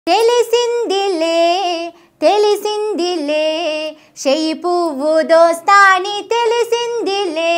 తెలిసిందిలే తెలిసిందిలే చెయ్యి పువ్వు దోస్తాని తెలిసిందిలే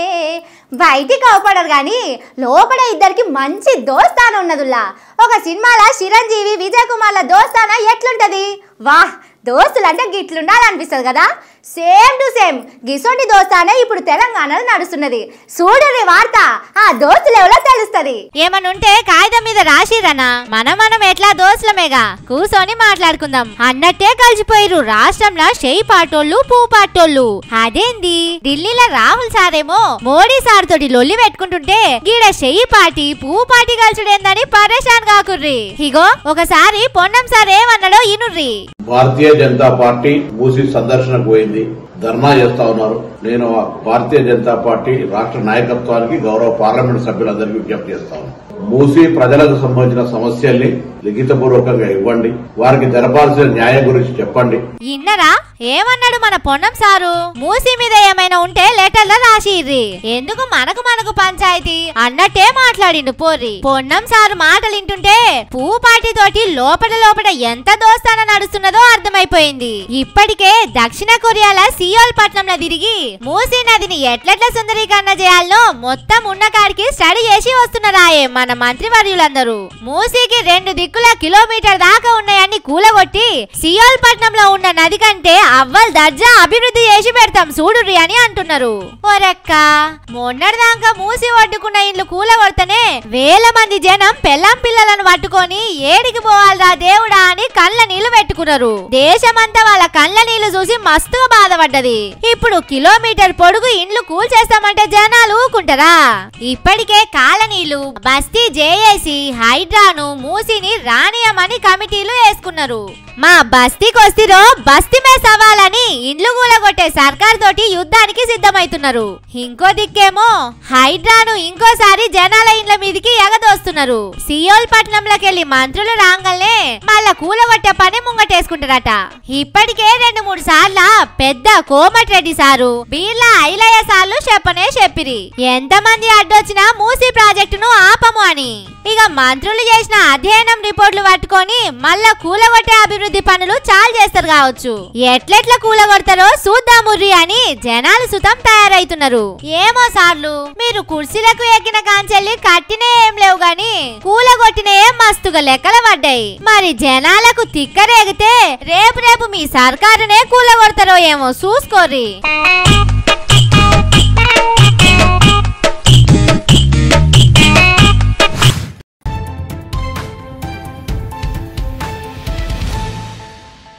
బయటికి అవపడరు కానీ లోపల ఇద్దరికి మంచి దోస్తాన ఉన్నదుల్లా ఒక సినిమాలో చిరంజీవి విజయ్ కుమార్ల దోస్తాన ఎట్లుంటది వాహ్ దోస్తులు అంటే గిట్లుండాలనిపిస్తుంది కదా సేమ్ టు సేమ్ గిసోటి దోస్తానే ఇప్పుడు తెలంగాణలో నడుస్తున్నది చూడరి వార్త ఆ దోస్తులు ఎవరో తెలుస్తుంది ఏమనుంటే కాగితం మీద రాసిరనా మనం మనం ఎట్లా దోస్తులమేగా కూసోని మాట్లాడుకుందాం అన్నట్టే కలిసిపోయిరు రాష్ట్రంలో షెయి పాటోళ్ళు పూ పాటోళ్ళు అదేంది ఢిల్లీలో రాహుల్ సారేమో మోడీ సార్ తోటి లొల్లి పెట్టుకుంటుంటే గీడ షెయి పాటి పూ పాటి కలిసుడేందని పరేషాన్ కాకుర్రి ఇగో ఒకసారి పొన్నం సార్ ఏమన్నాడో ఇనుర్రి భారతీయ జనతా పార్టీ మూసి సందర్శనకు పోయింది ధర్నా చేస్తా ఉన్నారు నేను ఆ భారతీయ జనతా పార్టీ రాష్ట్ర నాయకత్వానికి గౌరవ పార్లమెంట్ సభ్యులందరికీ విజ్ఞప్తి చేస్తా ఉన్నాను మూసి ప్రజలకు సంబంధించిన సమస్యల్ని లిఖితపూర్వకంగా ఇవ్వండి వారికి జరపాల్సిన న్యాయం గురించి చెప్పండి ఇన్నరా ఏమన్నాడు మన పొన్నం సారు మూసి మీద ఏమైనా ఉంటే లెటర్లో రాసిర్రి ఎందుకు మనకు మనకు పంచాయతీ అన్నట్టే మాట్లాడిండు పోర్రి పొన్నం సారు మాటలు వింటుంటే పూపాటి తోటి లోపల లోపల ఎంత దోస్తాన నడుస్తున్నదో అర్థమైపోయింది ఇప్పటికే దక్షిణ కొరియాల సియోల్ పట్నంలో తిరిగి మూసీ నదిని ఎట్లెట్ల సుందరీకరణ చేయాలనో మొత్తం ఉన్న కాడికి స్టడీ చేసి వస్తున్నారాయే మన మంత్రివర్యులందరూ మూసీకి రెండు దిక్కుల కిలోమీటర్ దాకా ఉన్నాయని కూలగొట్టి సియోల్ పట్నంలో ఉన్న నది కంటే అవ్వల్ దర్జా అభివృద్ధి చేసి పెడతాం చూడుర్రి అని అంటున్నారు ఒరక్క మొన్నటిదాకా మూసి పట్టుకున్న ఇల్లు కూలగొడతనే వేల మంది జనం పెళ్ళం పిల్లలను పట్టుకొని ఏడికి పోవాలరా దేవుడా అని కళ్ళ నీళ్లు పెట్టుకున్నారు దేశమంతా వాళ్ళ కళ్ళ నీళ్లు చూసి మస్తుగా బాధపడ్డది ఇప్పుడు కిలోమీటర్ పొడుగు ఇండ్లు కూల్చేస్తామంటే జనాలు ఊకుంటారా ఇప్పటికే కాలనీలు బస్తీ జేఏసి హైడ్రాను మూసిని రానియమని కమిటీలు వేసుకున్నారు మా బస్తీకి వస్తిరో బస్తీ మే సవాలని ఇండ్లు కూలగొట్టే సర్కార్ తోటి యుద్ధానికి సిద్ధమైతున్నారు ఇంకో దిక్కేమో హైడ్రాను ఇంకోసారి జనాల ఇండ్ల మీదికి ఎగదోస్తున్నారు సియోల్ పట్నంలోకి వెళ్లి మంత్రులు రాగానే మళ్ళా కూలగొట్టే పని ముంగటేసుకుంటారట ఇప్పటికే రెండు మూడు సార్ల పెద్ద కోమటిరెడ్డి సారు బీర్లా ఐలయ్య సార్లు చెప్పనే చెప్పిరి ఎంతమంది అడ్డొచ్చినా మూసి ప్రాజెక్టును ఆపము అని ఇక మంత్రులు చేసిన అధ్యయనం రిపోర్ట్లు పట్టుకొని మళ్ళా కూలగొట్టే అభివృద్ధి పనులు చాలు చేస్తారు కావచ్చు ఎట్లెట్ల కూలగొడతారో చూద్దాముర్రి అని జనాలు సుతం తయారైతున్నారు ఏమో సార్లు మీరు కుర్చీలకు ఎక్కిన కాంచెల్లి కట్టినే ఏం లేవు గాని కూలగొట్టినే మస్తుగా లెక్కలు పడ్డాయి మరి జనాలకు తిక్కరేగితే రేపు రేపు మీ సర్కారునే కూలగొడతారో ఏమో చూసుకోర్రి